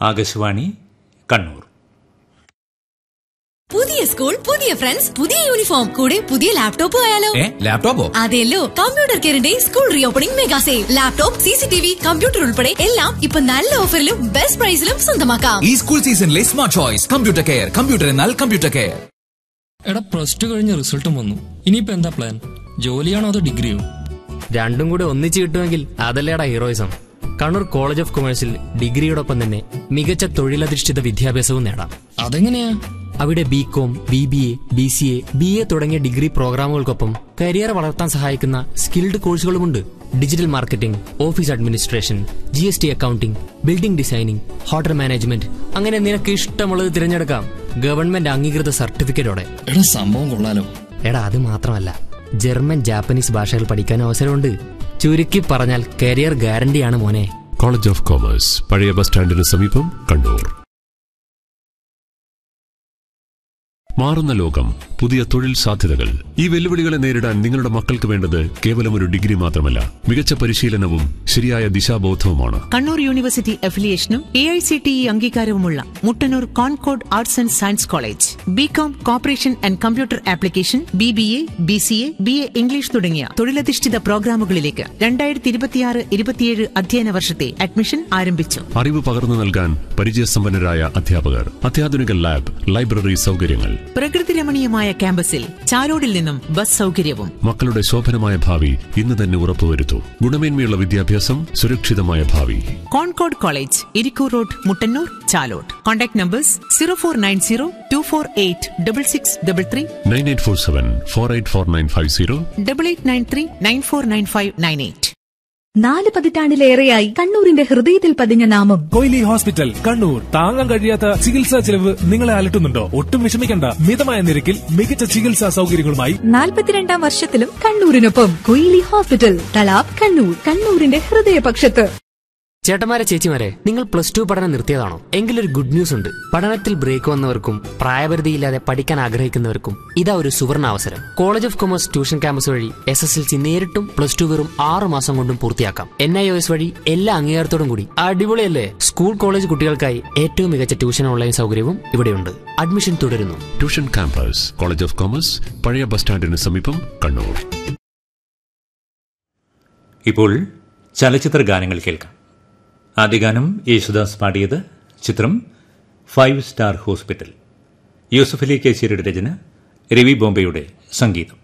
ആകാശവാണി കണ്ണൂർ പുതിയ സ്കൂൾ പുതിയ ഫ്രണ്ട്സ് പുതിയ യൂണിഫോം കൂടെ പുതിയ ലാപ്ടോപ്പ് ആയാലോ ഏ ലാപ്ടോപ്പോ അതെല്ലോ കമ്പ്യൂട്ടർ കെയറിന്റെ school reopening mega sale laptop C C T V computer ഉൾപ്പെടെ എല്ലാം ഇപ്പൊ നല്ല ഓഫറിലും ബെസ്റ്റ് പ്രൈസിലും സ്വന്തമാക്കാം ഈ സ്കൂൾ സീസണിലെ smart choice computer care computer എന്നാൽ കമ്പ്യൂട്ടർ കെയർ എടാ പ്ലസ് ടു കഴിഞ്ഞ റിസൾട്ടും വന്നു ഇനിയിപ്പോ എന്താ പ്ലാൻ ജോലിയാണോ അതോ ഡിഗ്രിയോ രണ്ടും കൂടെ ഒന്നിച്ച് കിട്ടുമെങ്കിൽ അതല്ലേടാ ഹീറോയിസം കണ്ണൂർ കോളേജ് ഓഫ് കൊമേഴ്സിൽ ഡിഗ്രിയോടൊപ്പം തന്നെ മികച്ച തൊഴിലധിഷ്ഠിത വിദ്യാഭ്യാസവും നേടാം അതെങ്ങനെയാ അവിടെ B com B B A B C A B A തുടങ്ങിയ ഡിഗ്രി പ്രോഗ്രാമുകൾക്കൊപ്പം കരിയർ വളർത്താൻ സഹായിക്കുന്ന സ്കിൽഡ് കോഴ്സുകളുമുണ്ട് digital marketing office administration G S T accounting building designing hotel management അങ്ങനെ നിനക്ക് ഇഷ്ടമുള്ളത് തിരഞ്ഞെടുക്കാം ഗവൺമെന്റ് അംഗീകൃത സർട്ടിഫിക്കറ്റോടെ എടാ സംഭവം കൊള്ളാലോ എടാ അത് മാത്രമല്ല ജർമ്മൻ ജാപ്പനീസ് ഭാഷകൾ പഠിക്കാൻ അവസരമുണ്ട് ചുരുക്കി പറഞ്ഞാൽ കരിയർ ഗ്യാരണ്ടിയാണ് മോനെ കോളേജ് ഓഫ് കോമേഴ്സ് പഴയ ബസ് സ്റ്റാൻഡിന് സമീപം കണ്ണൂർ മാറുന്ന ലോകം പുതിയ തൊഴിൽ സാധ്യതകൾ ഈ വെല്ലുവിളികളെ നേരിടാൻ നിങ്ങളുടെ മക്കൾക്ക് വേണ്ടത് കേവലം ഒരു ഡിഗ്രി മാത്രമല്ല മികച്ച പരിശീലനവും ശരിയായ ദിശാബോധവുമാണ് കണ്ണൂർ യൂണിവേഴ്സിറ്റി അഫിലിയേഷനും A I C T E അംഗീകാരവുമുള്ള Muttannur Concord arts and science college B com cooperation and computer application B B A B C A B A English തുടങ്ങിയ തൊഴിലധിഷ്ഠിത പ്രോഗ്രാമുകളിലേക്ക് രണ്ടായിരത്തി ഇരുപത്തിയാറ് ഇരുപത്തിയേഴ് അധ്യയന വർഷത്തെ അഡ്മിഷൻ ആരംഭിച്ചു അറിവ് പകർന്നു നൽകാൻ പരിചയസമ്പന്നരായ അധ്യാപകർ അത്യാധുനിക ലാബ് ലൈബ്രറി സൗകര്യങ്ങൾ പ്രകൃതി രമണീയമായ ക്യാമ്പസിൽ ചാലോടിൽ നിന്നും ബസ് സൗകര്യവും മക്കളുടെ ശോഭനമായ ഭാവി ഇന്ന് തന്നെ ഉറപ്പുവരുത്തൂ ഗുണമേന്മയുള്ള വിദ്യാഭ്യാസം സുരക്ഷിതമായ ഭാവി Concord college Irikkur road Muttannur Chalode contact numbers zero four nine zero two four eight double six double three nine eight four seven four eight four nine five zero double eight nine three nine four nine five nine eight നാല് പതിറ്റാണ്ടിലേറെയായി കണ്ണൂരിന്റെ ഹൃദയത്തിൽ പതിഞ്ഞ നാമം Koyili hospital Kannur താങ്ങാൻ കഴിയാത്ത ചികിത്സാ ചെലവ് നിങ്ങളെ അലട്ടുന്നുണ്ടോ ഒട്ടും വിഷമിക്കണ്ട മിതമായ നിരക്കിൽ മികച്ച ചികിത്സാ സൗകര്യങ്ങളുമായി നാൽപ്പത്തിരണ്ടാം വർഷത്തിലും കണ്ണൂരിനൊപ്പം കൊയിലി ഹോസ്പിറ്റൽ തലാബ് കണ്ണൂർ കണ്ണൂരിന്റെ ഹൃദയപക്ഷത്ത് ചേട്ടന്മാരെ ചേച്ചിമാരെ നിങ്ങൾ പ്ലസ് ടു പഠനം നിർത്തിയതാണോ എങ്കിലൊരു ഗുഡ് ന്യൂസ് ഉണ്ട് പഠനത്തിൽ ബ്രേക്ക് വന്നവർക്കും പ്രായപരിധിയില്ലാതെ പഠിക്കാൻ ആഗ്രഹിക്കുന്നവർക്കും ഇതാ ഒരു സുവർണ അവസരം college of commerce tuition campus വഴി എസ് എസ് എൽ സി നേരിട്ടും പ്ലസ് ടു വെറും ആറ് മാസം കൊണ്ടും പൂർത്തിയാക്കാം എൻ ഐ ഒ എസ് വഴി എല്ലാ അംഗീകാരത്തോടും കൂടി അടിപൊളിയല്ലേ സ്കൂൾ കോളേജ് കുട്ടികൾക്കായി ഏറ്റവും മികച്ച ട്യൂഷൻ ഓൺലൈൻ സൗകര്യവും ഇവിടെയുണ്ട് അഡ്മിഷൻ തുടരുന്നു tuition campus college of commerce പഴയ ബസ് സ്റ്റാൻഡിന് സമീപം കണ്ണൂർ ഇപ്പോൾ ചലച്ചിത്ര ഗാനങ്ങൾ കേൾക്കാം ആദ്യ ഗാനം യേശുദാസ് പാടിയത് ചിത്രം five star hospital Yusuf Ali കേച്ചേരിയുടെ രചന രവി ബോംബെയുടെ സംഗീതം